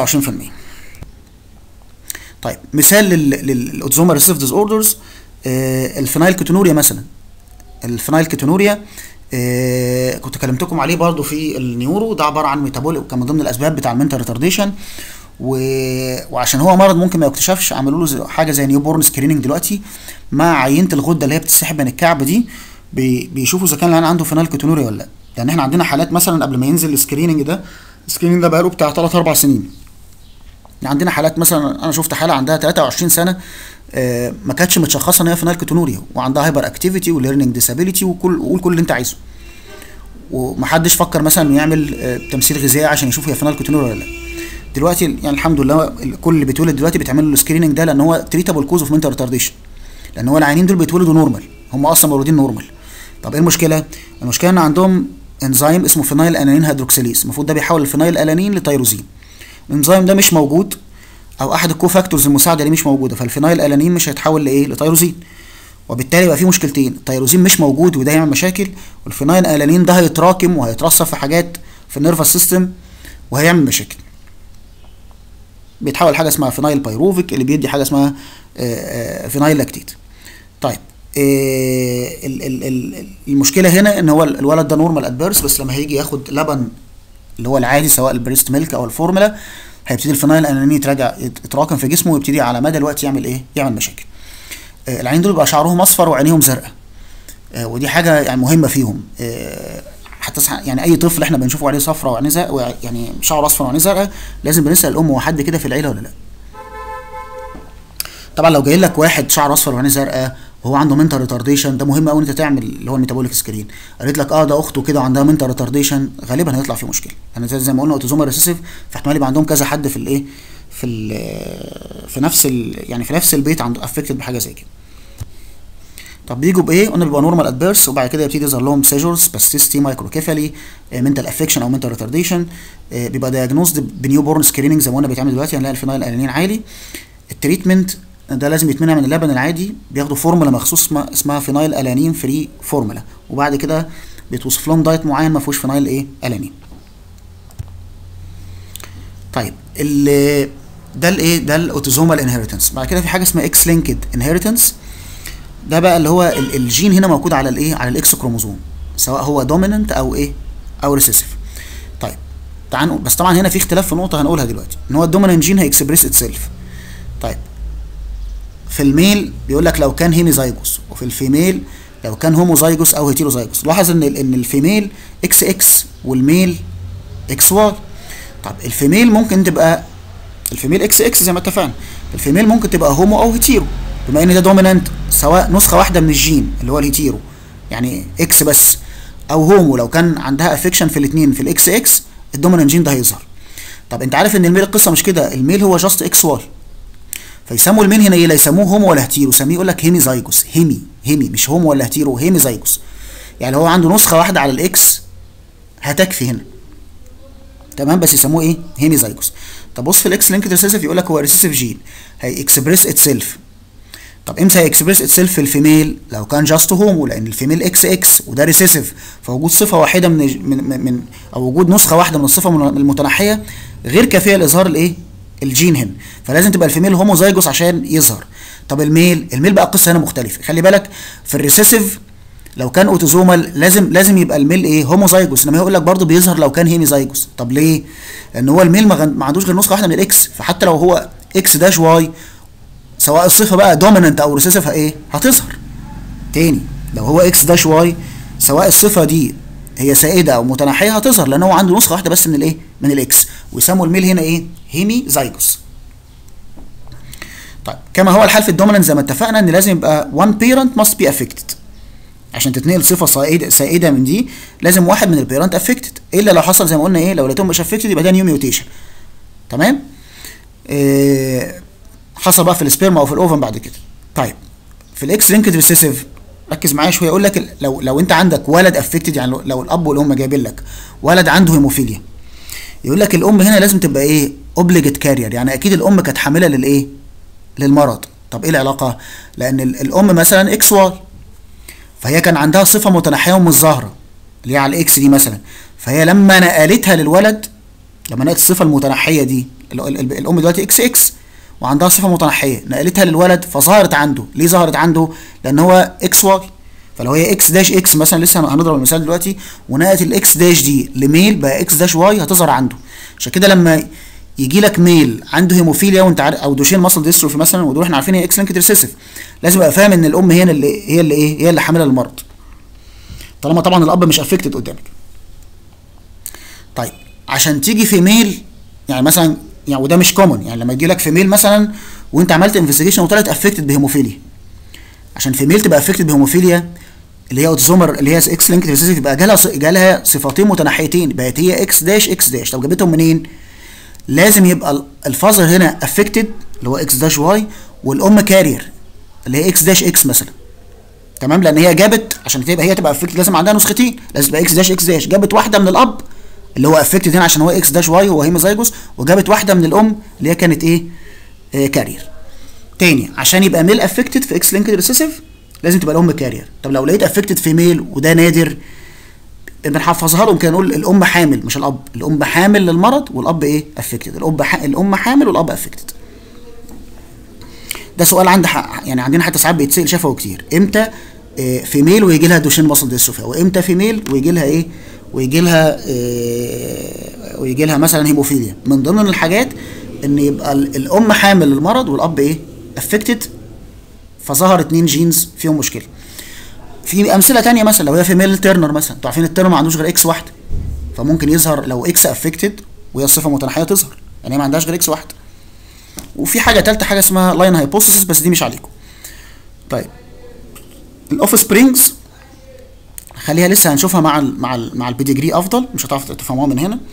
طيب مثال للاوتوزومال ريسيسيف ديز اوردرز الفينايل كيتونوريا مثلا الفينايل كيتونوريا آه كنت كلمتكم عليه برضو في النيورو ده عباره عن ميتابوليك كان من ضمن الاسباب بتاع المنتال ريتارديشن و... وعشان هو مرض ممكن ما يكتشفش عملوا له زي- حاجه زي نيو بورن سكريننج دلوقتي مع عينه الغده اللي هي بتتسحب من الكعب دي بي... بيشوفوا اذا كان العيان عنده فينايل كيتونوريا ولا لا لان احنا عندنا حالات مثلا قبل ما ينزل السكريننج ده السكريننج ده بقاله بتاع 3 4 سنين عندنا حالات مثلا انا شفت حاله عندها 23 سنه آه، ما كانتش متشخصه ان هي فينال كيتونوريا وعندها هايبر اكتيفيتي وليرنينج ديسابيليتي وكل وقول كل اللي انت عايزه ومحدش فكر مثلا انه يعمل آه، تمثيل غذائي عشان يشوف هي فينال كيتونوريا ولا لا دلوقتي يعني الحمد لله ال- كل اللي بيتولد دلوقتي بيتعمل له السكريننج ده لان هو تريتابل كوز اوف منتال ريتارديشن لان هو العيانين دول بيتولدوا نورمال هم اصلا مولودين نورمال طب ايه المشكله المشكله ان عندهم انزيم اسمه فينايل انانين هيدروكسيليز المفروض ده بيحول الفينايل الانين لتيروزين الانزيم ده مش موجود او احد الكوفاكتورز المساعده اللي مش موجوده فالفينايل الانين مش هيتحول لايه لتيروزين وبالتالي يبقى في مشكلتين التيروزين مش موجود وده يعمل مشاكل والفينايل الانين ده هيتراكم وهيترسب في حاجات في النيرفس سيستم وهيعمل مشاكل بيتحول حاجه اسمها فينايل بايروفيك اللي بيدي حاجه اسمها آه، آه، فينايل لاكتيت طيب آه، ال- ال- ال- المشكله هنا ان هو الولد ده نورمال ادبيرس بس لما هيجي ياخد لبن اللي هو العادي سواء البريست ميلك او الفورمولا هيبتدي الفينايل الاناني يتراجع يتراكم في جسمه ويبتدي على مدى الوقت يعمل ايه؟ يعمل مشاكل. آه، العينين دول بيبقى شعرهم اصفر وعينيهم زرقاء. آه، ودي حاجه يعني مهمه فيهم. آه، حتى سح- يعني اي طفل احنا بنشوفه عليه صفرة وعينيه زرقاء وع- يعني شعره اصفر وعينيه زرقاء لازم بنسال الام هو حد كده في العيله ولا لا. طبعا لو جاي لك واحد شعره اصفر وعينيه زرقاء وهو عنده منتال ريتارديشن ده مهم قوي انت تعمل اللي هو الميتابوليك سكرين قالت لك اه ده اخته كده وعندها منتال ريتارديشن غالبا هيطلع في مشكله يعني زي, زي ما قلنا اوتوزومال ريسيسيف فاحتمال يبقى عندهم كذا حد في الايه في ال في نفس ال يعني في نفس البيت عنده افكتد بحاجه زي كده طب بيجوا بايه؟ قلنا بيبقى نورمال ادبيرس وبعد كده يبتدي يظهر لهم سيجرز باستيستي مايكروكيفالي منتال افكشن او منتال ريتارديشن بيبقى دايجنوزد بنيو بورن سكريننج زي ما قلنا بيتعمل دلوقتي هنلاقي الفينايل الانين عالي التريتمنت ده لازم يتمنع من اللبن العادي بياخدوا فورمولا مخصوص اسمها, اسمها فينايل الانين فري فورمولا وبعد كده بيتوصف لهم دايت معين ما فيهوش فينايل ايه الانين طيب ال ده الايه ده الاوتوزومال انهيرتنس بعد كده في حاجه اسمها اكس لينكد انهيرتنس ده بقى اللي هو ال- الجين هنا موجود على الايه على الاكس كروموزوم سواء هو دوميننت او ايه او ريسيسيف طيب تعال نقول- بس طبعا هنا في اختلاف في نقطه هنقولها دلوقتي ان هو الدوميننت جين هيكسبريس اتسيلف طيب في الميل بيقول لك لو كان هيميزايجوس وفي الفيميل لو كان هوموزايجوس او هيتيروزايجوس لاحظ ان ال- ان الفيميل اكس اكس والميل اكس واي طب الفيميل ممكن تبقى الفيميل اكس اكس زي ما اتفقنا الفيميل ممكن تبقى هومو او هيتيرو بما ان ده دومينانت سواء نسخه واحده من الجين اللي هو الهيتيرو يعني اكس بس او هومو لو كان عندها افكشن في الاثنين في الاكس اكس الدومينانت جين ده هيظهر طب انت عارف ان الميل القصه مش كده الميل هو جاست اكس واي فيسموا الميل هنا ايه لا يسموه هومو ولا هتيرو يسميه يقول لك هيمي زايجوس هيمي هيمي مش هومو ولا هتيرو هيمي زايجوس يعني هو عنده نسخه واحده على الاكس هتكفي هنا تمام بس يسموه ايه هيمي زايجوس طب بص في الاكس لينكد ريسيسيف يقول لك هو ريسيسيف جين هي اكسبريس اتسيلف طب امتى هي اكسبريس اتسيلف في الفيميل لو كان جاست هومو لان الفيميل اكس اكس وده ريسيسيف فوجود صفه واحده من من من, من او وجود نسخه واحده من الصفه من المتنحيه غير كافيه لاظهار الايه الجين هنا فلازم تبقى الفيميل هوموزايجوس عشان يظهر طب الميل الميل بقى القصه هنا مختلفه خلي بالك في الريسيسيف لو كان اوتوزومال لازم لازم يبقى الميل ايه هوموزايجوس انما يقول لك برضه بيظهر لو كان هيميزايجوس طب ليه لان هو الميل ما, غن- ما عندوش غير نسخه واحده من الاكس فحتى لو هو اكس داش واي سواء الصفه بقى دوميننت او ريسيسيف ايه هتظهر تاني لو هو اكس داش واي سواء الصفه دي هي سائده او متناحيه هتظهر لان هو عنده نسخه واحده بس من الايه من الاكس ويسموا الميل هنا ايه هيمي زايجوس طيب كما هو الحال في الدومينانت زي ما اتفقنا ان لازم يبقى one parent must be affected عشان تتنقل صفه سائده سائده من دي لازم واحد من البيرنت افكتد الا لو حصل زي ما قلنا ايه لو لقيتهم مش افكتد يبقى ده نيو ميوتيشن تمام إيه حصل بقى في السبيرما او في الاوفن بعد كده طيب في الاكس لينكد ريسيسيف ركز معايا شويه يقول لك لو لو انت عندك ولد افكتد يعني لو, لو الاب والام جايبين لك ولد عنده هيموفيليا يقول لك الام هنا لازم تبقى ايه اوبليجيت كارير يعني اكيد الام كانت حامله للايه للمرض طب ايه العلاقه لان الام مثلا اكس واي فهي كان عندها صفه متناحيه ومش ظاهره اللي هي على الاكس دي مثلا فهي لما نقلتها للولد لما نقلت الصفه المتنحيه دي الام دلوقتي اكس اكس وعندها صفه متنحيه نقلتها للولد فظهرت عنده ليه ظهرت عنده لان هو اكس واي فلو هي اكس داش اكس مثلا لسه هنضرب المثال دلوقتي ونقلت الاكس داش دي لميل بقى اكس داش واي هتظهر عنده عشان كده لما يجي لك ميل عنده هيموفيليا وانت عارف او دوشين ماسل ديستروفي مثلا ودول احنا عارفين هي اكس لينكد ريسيسيف لازم ابقى فاهم ان الام هي اللي هي اللي ايه هي اللي حامله المرض طالما طبعا الاب مش افكتد قدامك طيب عشان تيجي في ميل يعني مثلا يعني وده مش كومن يعني لما يجي لك في ميل مثلا وانت عملت انفستيجيشن وطلعت افكتد بهيموفيليا عشان في ميل تبقى افكتد بهيموفيليا اللي هي اوتوزومر اللي هي اكس لينكد ريسيسيف يبقى جالها جالها صفتين متناحيتين بقت هي اكس داش اكس داش طب جابتهم منين؟ لازم يبقى الفازر هنا افكتد اللي هو اكس داش واي والام كارير اللي هي اكس داش اكس مثلا تمام لان هي جابت عشان تبقى هي تبقى افكتد لازم عندها نسختين لازم تبقى اكس داش اكس داش جابت واحده من الاب اللي هو افكتد هنا عشان هو اكس داش واي هو هيموزايجوس وجابت واحده من الام اللي هي كانت ايه آه كارير تاني عشان يبقى ميل افكتد في اكس لينكد ريسيسيف لازم تبقى الام كارير طب لو لقيت افكتد في ميل وده نادر بنحفظها لهم كده نقول الام حامل مش الاب الام حامل للمرض والاب ايه افكتد الاب ح... الام حامل والاب افكتد ده سؤال عند ح... يعني عندنا حتى ساعات بيتسال شافه كتير امتى إيه في ميل ويجي لها دوشين ماسل ديستروفي وامتى في ميل ويجي لها ايه ويجي لها إيه ويجي لها مثلا هيموفيليا من ضمن الحاجات ان يبقى الام حامل للمرض والاب ايه افكتد فظهر اتنين جينز فيهم مشكله في امثله تانية مثلا لو هي في ميل تيرنر مثلا انتوا عارفين التيرنر ما عندوش غير اكس واحده فممكن يظهر لو اكس افكتد وهي الصفه متناحيه تظهر يعني هي ما عندهاش غير اكس واحده وفي حاجه ثالثه حاجه اسمها لاين هايبوثيسيس بس دي مش عليكم طيب الاوف سبرينجز خليها لسه هنشوفها مع ال مع ال مع البيديجري افضل مش هتعرفوا تفهموها من هنا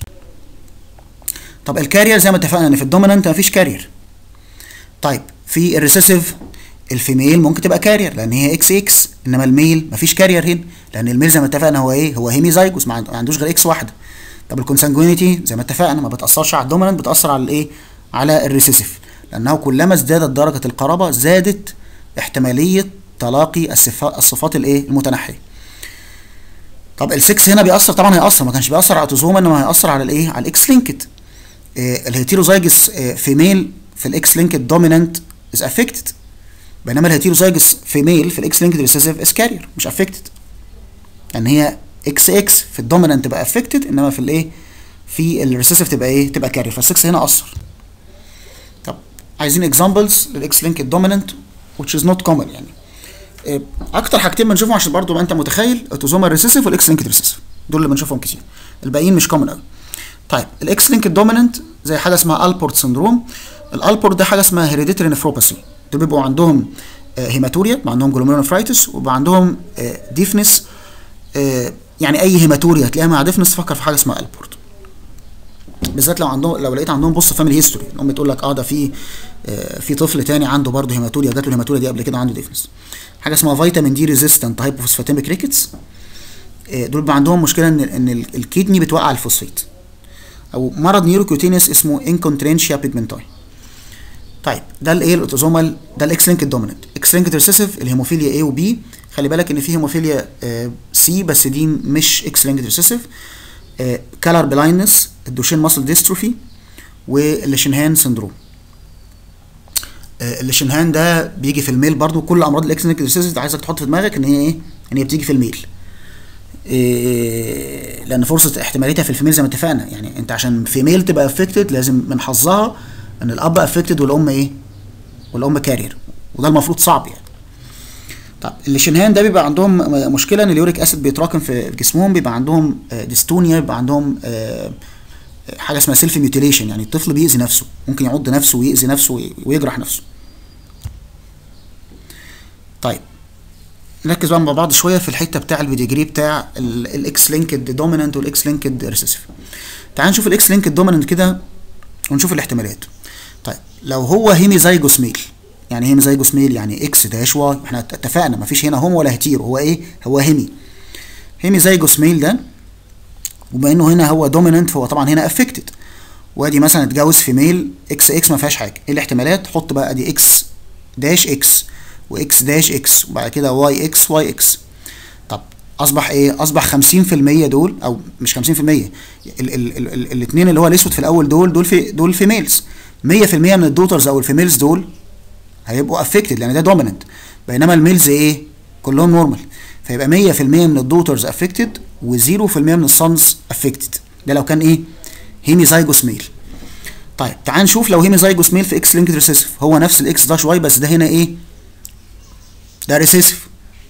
طب الكارير زي ما اتفقنا ان في الدومينانت مفيش كارير طيب في الريسيسيف الفيميل ممكن تبقى كارير لان هي اكس اكس انما الميل مفيش كارير هنا لان الميل زي ما اتفقنا هو ايه هو هيمي زايجوس ما عندوش غير اكس واحده طب الكونسانجوينيتي زي ما اتفقنا ما بتاثرش على الدومينانت بتاثر على الايه على الريسيسيف لانه كلما ازدادت درجه القرابه زادت احتماليه تلاقي الصفات الصفات الايه المتنحيه طب ال6 هنا بيأثر طبعا هيأثر ما كانش بيأثر على التوزوما انما هيأثر على الايه على الاكس لينكد إيه الهيتيروزايجس إيه فيميل في الاكس لينكد دومينانت از افكتد بينما الهيتيروزايجس فيميل في الاكس لينكد ريسيسيف از كارير مش افكتد لان هي اكس اكس في الدومينانت تبقى افكتد انما في الايه في الريسيسيف تبقى ايه تبقى كارير فال6 هنا اثر طب عايزين اكزامبلز للاكس لينكد دومينانت which is not common يعني إيه اكتر حاجتين بنشوفهم عشان برضه انت متخيل التوزوما ريسيسيف والاكس لينكد ريسيسيف دول اللي بنشوفهم كتير الباقيين مش كومن قوي طيب الاكس لينكد دومينانت زي حاجه اسمها البورت سندروم الالبورت ده حاجه اسمها هيريديتري نفروباثي دول بيبقوا عندهم هيماتوريا بيبقى عندهم جلوميرونفرايتس وبيبقى عندهم ديفنس يعني اي هيماتوريا هتلاقيها مع ديفنس تفكر في حاجه اسمها البورت بالذات لو عندهم لو لقيت عندهم بص فاميلي هيستوري الام تقول لك اه ده في في طفل تاني عنده برضه هيماتوريا جات له الهيماتوريا دي قبل كده عنده ديفنس حاجه اسمها فيتامين دي ريزيستنت هايبوفوسفاتيميك ريكتس دول بيبقى عندهم مشكله ان ان الكدني بتوقع الفوسفيت او مرض نيوروكيوتينيس اسمه انكونترينشيا بيجمنتاي طيب ده الايه الاوتوزومال ده الاكس لينكد دوميننت اكس لينكد ريسيسيف الهيموفيليا A وبي خلي بالك ان في هيموفيليا سي بس دي مش اكس لينكد ريسيسيف كالر بلايندنس الدوشين ماسل ديستروفي والشنهان سندروم الشنهان ده بيجي في الميل برضو كل امراض الاكس لينكد ريسيسيف عايزك تحط في دماغك ان هي ايه ان هي بتيجي في الميل إيه لان فرصه احتماليتها في الفيميل زي ما اتفقنا يعني انت عشان فيميل تبقى افكتد لازم من حظها ان الاب افكتد والام ايه والام كارير وده المفروض صعب يعني طب الشنهان ده بيبقى عندهم م- مشكله ان اليوريك اسيد بيتراكم في في جسمهم بيبقى عندهم آه، ديستونيا بيبقى عندهم آه، حاجه اسمها سيلف ميوتيليشن يعني الطفل بيأذي نفسه ممكن يعض نفسه ويأذي نفسه وي- ويجرح نفسه طيب نركز بقى مع بعض شويه في الحته بتاع البيديجري بتاع الاكس لينكد دومينانت والاكس لينكد ريسيسيف تعال نشوف الاكس لينكد دومينانت كده ونشوف الاحتمالات طيب لو هو هيميزايجوس ميل يعني هيميزايجوس ميل يعني اكس داش واي احنا اتفقنا مفيش هنا هوم ولا هتيرو هو ايه هو هيمي هيميزايجوس ميل ده وبما انه هنا هو دومينانت فهو طبعا هنا افكتد وادي مثلا اتجوز في ميل اكس اكس ما فيهاش حاجه ايه الاحتمالات حط بقى ادي اكس داش اكس واكس داش اكس وبعد كده واي اكس واي اكس طب اصبح ايه اصبح 50% دول او مش 50% ال ال ال ال الاثنين اللي هو الاسود في الاول دول دول في دول في ميلز 100% من الدوترز او الفيميلز دول هيبقوا افكتد لان ده دوميننت بينما الميلز ايه كلهم نورمال فيبقى 100% من الدوترز افكتد و0% من السونز افكتد ده لو كان ايه هيميزايجوس ميل طيب تعال نشوف لو هيميزايجوس ميل في اكس لينكد ريسيسيف هو نفس الاكس داش واي بس ده هنا ايه ده ريسيسيف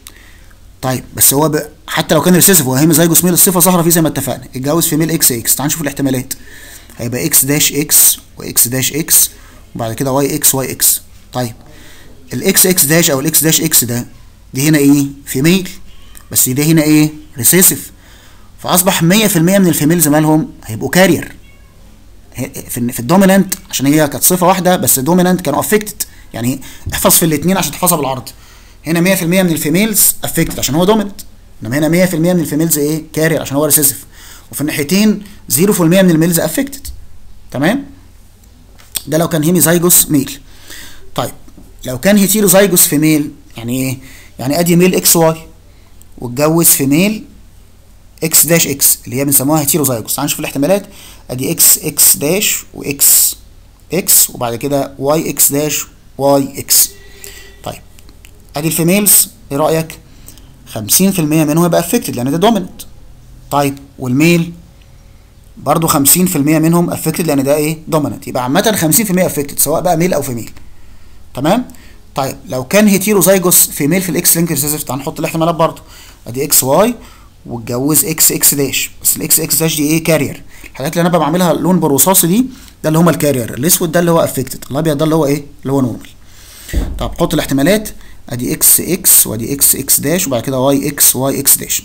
طيب بس هو ب... حتى لو كان ريسيسيف هو هيميزايجوس ميل الصفه ظاهره فيه زي ما اتفقنا اتجوز في ميل اكس اكس تعال نشوف الاحتمالات هيبقى اكس داش اكس واكس داش اكس وبعد كده واي اكس واي اكس طيب الاكس اكس داش او الاكس داش اكس ده دي هنا ايه فيميل بس ده هنا ايه ريسيسيف فاصبح 100% من الفيميلز مالهم هيبقوا كارير في في الدومينانت عشان هي كانت صفه واحده بس الدومينانت كانوا افكتد يعني احفظ في الاثنين عشان تحفظها بالعرض هنا 100% من الفيميلز افكتد عشان هو دومينانت انما هنا 100% من الفيميلز ايه كارير عشان هو ريسيسيف وفي الناحيتين 0% من الميلز افكتد تمام ده لو كان هيميزايجوس ميل طيب لو كان هيتيروزايجوس في ميل يعني ايه يعني ادي ميل اكس واي واتجوز في ميل اكس داش اكس اللي هي بنسموها هيتيروزايجوس تعال نشوف الاحتمالات ادي اكس اكس داش واكس اكس وبعد كده واي اكس داش واي اكس طيب ادي الفيميلز ايه رايك 50% منهم يبقى افكتد لان ده دوميننت طيب والميل برضو 50% منهم افكتد لان ده ايه دوميننت يبقى عامه 50% افكتد سواء بقى ميل او فيميل تمام طيب لو كان هيتيروزايجوس فيميل في الاكس لينك ريسيسيف تعال نحط الاحتمالات برضو ادي اكس واي واتجوز اكس اكس داش بس الاكس اكس داش دي ايه كارير الحاجات اللي انا بقى بعملها لون برصاصي دي ده اللي هما الكارير الاسود ده اللي هو افكتد الابيض ده اللي هو ايه اللي هو نورمال طب حط الاحتمالات ادي اكس اكس وادي اكس اكس داش وبعد كده واي اكس واي اكس داش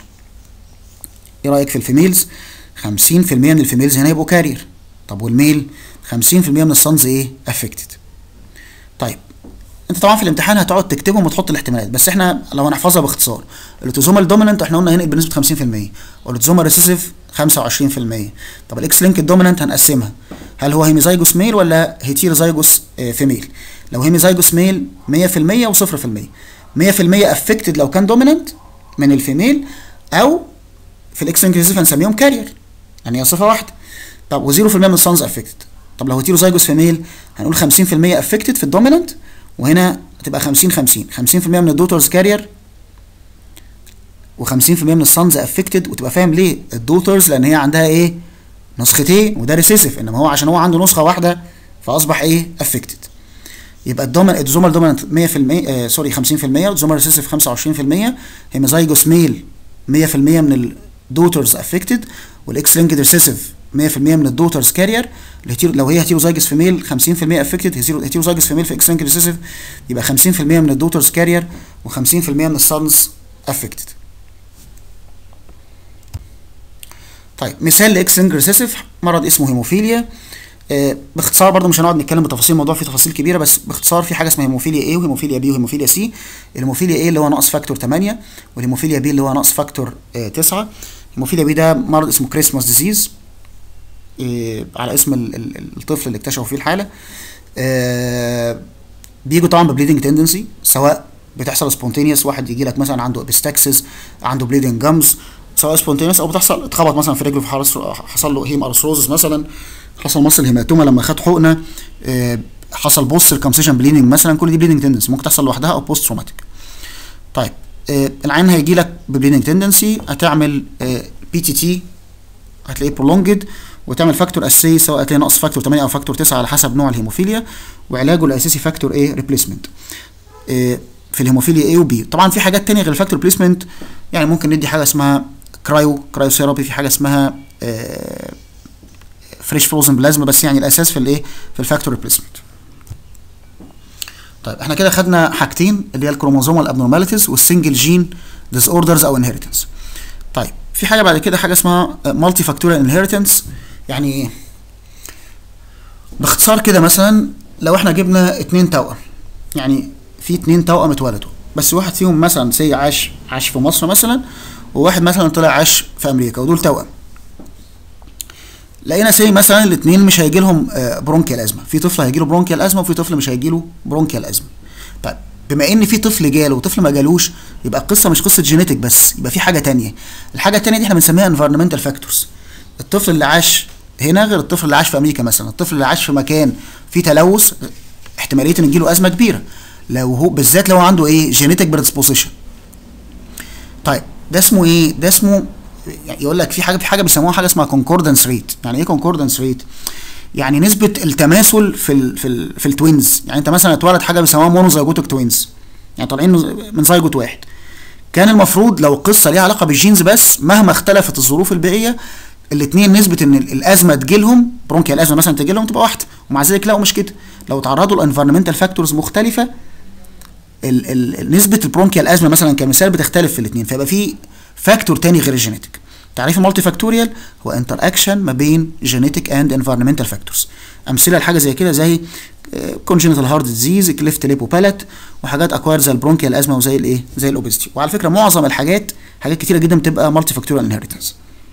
ايه رايك في الفيميلز 50% من الفيميلز هنا يبقوا كارير طب والميل 50% من السانز ايه افكتد طيب انت طبعا في الامتحان هتقعد تكتبهم وتحط الاحتمالات بس احنا لو هنحفظها باختصار الاوتوزومال دومينانت احنا قلنا هنقل بنسبه 50% والاوتوزومال ريسيسيف 25% طب الاكس لينك دومينانت هنقسمها هل هو هيميزايجوس ميل ولا هيتيروزايجوس اه فيميل لو هيميزايجوس ميل 100% و0% 100% افكتد لو كان دومينانت من الفيميل او في الاكس لينك ريسيسيف هنسميهم كارير يعني هي صفه واحده طب و0% من السانز افكتد طب لو هيتيروزايجوس فيميل هنقول 50% افكتد في الدومينانت وهنا هتبقى 50 50 50% من الدوترز كارير و50% من السانز افكتد وتبقى فاهم ليه الدوترز لان هي عندها ايه نسختين وده ريسيسيف انما هو عشان هو عنده نسخه واحده فاصبح ايه افكتد يبقى الدومن الدوزومال دومينانت 100% آه سوري 50% والدوزومال ريسيسيف 25% هيموزايجوس ميل 100% من الدوترز افكتد والاكس لينكد ريسيسيف 100% من الدوترز كارير لو هي هيتيروزايجس في ميل 50% افكتد هيتيروزايجس في ميل في اكس لينكد ريسيسيف يبقى 50% من الدوترز كارير و50% من السونز افكتد طيب مثال لاكس لينكد ريسيسيف مرض اسمه هيموفيليا آه باختصار برضه مش هنقعد نتكلم بتفاصيل الموضوع فيه تفاصيل كبيره بس باختصار في حاجه اسمها هيموفيليا A وهيموفيليا B وهيموفيليا C الهيموفيليا A اللي هو ناقص فاكتور 8 والهيموفيليا B اللي هو ناقص فاكتور آه 9 الهيموفيليا B ده مرض اسمه كريسماس ديزيز آه على اسم ال ال الطفل اللي اكتشفوا فيه الحاله آه بيجوا طبعا ببليدنج تندنسي سواء بتحصل سبونتينيوس واحد يجي لك مثلا عنده ابستاكسس عنده بليدنج جامز سواء سبونتينيوس او بتحصل اتخبط مثلا في رجله حصل له هيم ارثروزس مثلا حصل مصل هيماتوما لما خد حقنه آه حصل بوست سيركمسيشن بليدنج مثلا كل دي بليدنج تندنسي ممكن تحصل لوحدها او بوست تروماتيك طيب آه العين هيجي لك ببليدنج تندنسي هتعمل آه بي تي تي هتلاقيه برولونجد وتعمل فاكتور اساسي سواء هتلاقي ناقص فاكتور 8 او فاكتور 9 على حسب نوع الهيموفيليا وعلاجه الاساسي فاكتور ايه ريبليسمنت في الهيموفيليا A و B طبعا في حاجات تانية غير الفاكتور بليسمنت يعني ممكن ندي حاجه اسمها كرايو كرايو ثيرابي في حاجه اسمها فريش فروزن بلازما بس يعني الاساس في الايه في الفاكتور ريبليسمنت طيب احنا كده خدنا حاجتين اللي هي الكروموزومال ابنورماليتيز والسنجل جين ديس اوردرز او انهيرتنس طيب في حاجه بعد كده حاجه اسمها مالتي فاكتوريال انهيرتنس يعني ايه باختصار كده مثلا لو احنا جبنا اتنين توأم يعني في اتنين توأم اتولدوا بس واحد فيهم مثلا سي عاش عاش في مصر مثلا وواحد مثلا طلع عاش في امريكا ودول توأم لقينا سي مثلا الاثنين مش هيجي لهم برونكيال ازمه في طفل هيجي له برونكيال ازمه وفي طفل مش هيجي له برونكيال ازمه طيب بما ان في طفل جاله وطفل ما جالوش يبقى القصه مش قصه جينيتك بس يبقى في حاجه تانية الحاجه التانية دي احنا بنسميها انفيرمنتال فاكتورز الطفل اللي عاش هنا غير الطفل اللي عاش في امريكا مثلا الطفل اللي عاش في مكان فيه تلوث احتماليه ان يجيله ازمه كبيره لو هو بالذات لو عنده ايه جينيتك بريدسبوزيشن طيب ده اسمه ايه ده اسمه يعني يقول لك في حاجه في حاجه بيسموها حاجه اسمها كونكوردنس ريت يعني ايه كونكوردنس ريت يعني نسبه التماثل في ال في ال في التوينز يعني انت مثلا اتولد حاجه بيسموها مونوزايجوتك توينز يعني طالعين من زيجوت واحد كان المفروض لو القصه ليها علاقه بالجينز بس مهما اختلفت الظروف البيئيه الاثنين نسبه ان الازمه تجيلهم برونكيال الازمه مثلا تجيلهم تبقى واحده ومع ذلك لا مش كده لو تعرضوا لانفيرمنتال فاكتورز مختلفه ال ال نسبه البرونكيال ازمه مثلا كمثال بتختلف في الاثنين فيبقى في فاكتور تاني غير الجينيتك تعريف المالتي فاكتوريال هو انتر اكشن ما بين جينيتك اند انفيرمنتال فاكتورز امثله لحاجه زي كده زي كونجنتال هارت ديزيز كليفت ليبو بالات وحاجات اكواير زي البرونكيال ازمه وزي الايه زي الاوبستي وعلى فكره معظم الحاجات حاجات كتيره جدا بتبقى مالتي فاكتوريال انهيرتنس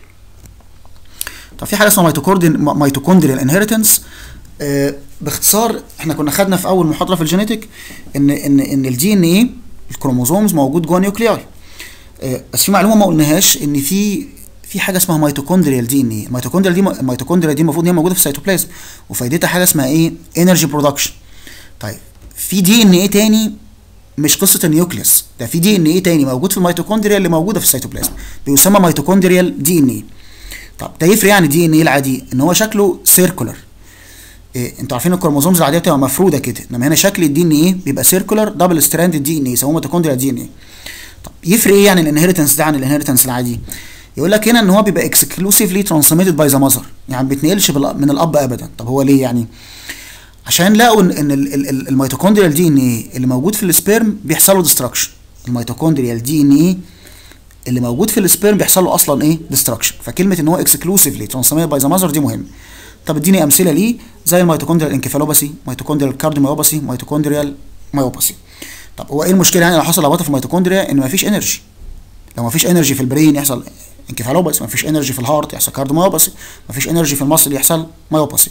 طب في حاجه اسمها ميتوكوندريال انهيرتنس آه باختصار احنا كنا خدنا في اول محاضره في الجينيتك ان ان ان الدي ان ايه الكروموزومز موجود جوه نيوكلياي آه بس في معلومه ما قلناهاش ان في في حاجه اسمها ميتوكوندريال دي ان ايه الميتوكوندريال دي الميتوكوندريا دي المفروض هي موجوده في السيتوبلازم وفايدتها حاجه اسمها ايه انرجي برودكشن طيب في دي ان ايه تاني مش قصه النيوكليوس ده في دي ان ايه تاني موجود في الميتوكوندريا اللي موجوده في السيتوبلازم بيسمى ميتوكوندريال دي ان ايه طب ده يفرق يعني دي ان ايه العادي ان هو شكله سيركولر إيه انتوا عارفين الكروموزومز العاديه بتبقى مفروده كده انما هنا شكل الدي ان ايه بيبقى سيركولر دبل ستراند دي ان ايه يسموه ميتوكوندريال دي ان ايه طب يفرق ايه يعني الانهيرتنس ده عن الانهيرتنس العادي يقول لك هنا ان هو بيبقى اكسكلوسيفلي ترانسميتد باي ذا ماذر يعني ما بيتنقلش من الاب ابدا طب هو ليه يعني عشان لقوا ان الميتوكوندريال دي ان ايه اللي موجود في السبيرم بيحصل له ديستراكشن الميتوكوندريال دي ان ايه اللي موجود في السبيرم بيحصل له اصلا ايه ديستراكشن فكلمه ان هو اكسكلوسيفلي ترانسميتد باي ذا ماذر دي مهم طب اديني امثله ليه زي الميتوكوندريال انكفالوباثي ميتوكوندريال كارديوميوباثي ميتوكوندريال مايوباثي طب هو ايه المشكله يعني لو حصل لخبطه في الميتوكوندريا ان مفيش انرجي لو مفيش انرجي في البرين يحصل انكفالوباثي مفيش انرجي في الهارت يحصل كارديوميوباثي مفيش انرجي في المصل يحصل مايوباثي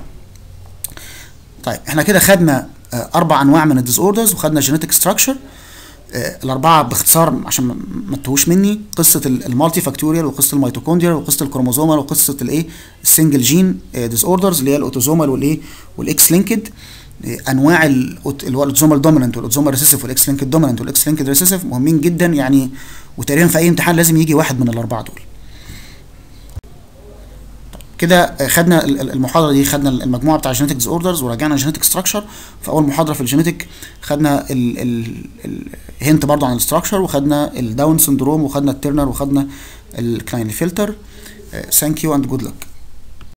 طيب احنا كده خدنا اربع انواع من الديس اوردرز وخدنا جينيتك ستراكشر الاربعه باختصار عشان ما تتوهوش مني قصه المالتي فاكتوريال وقصه الميتوكوندريال وقصه الكروموزومال وقصه الايه السنجل جين ديس اوردرز اللي هي الاوتوزومال والايه والاكس لينكد انواع اللي هو الاوتوزومال دوميننت والاوتوزومال ريسيسيف والاكس لينكد دوميننت والاكس لينكد ريسيسيف مهمين جدا يعني وتقريبا في اي امتحان لازم يجي واحد من الاربعه دول كده خدنا المحاضره دي خدنا المجموعه بتاع الجينيتك ديس اوردرز وراجعنا الجينيتك ستراكشر في اول محاضره في الجينيتك خدنا الهنت برضو عن الاستراكشر وخدنا الداون سندروم وخدنا الترنر وخدنا الكلاين فلتر ثانك يو اند جود لك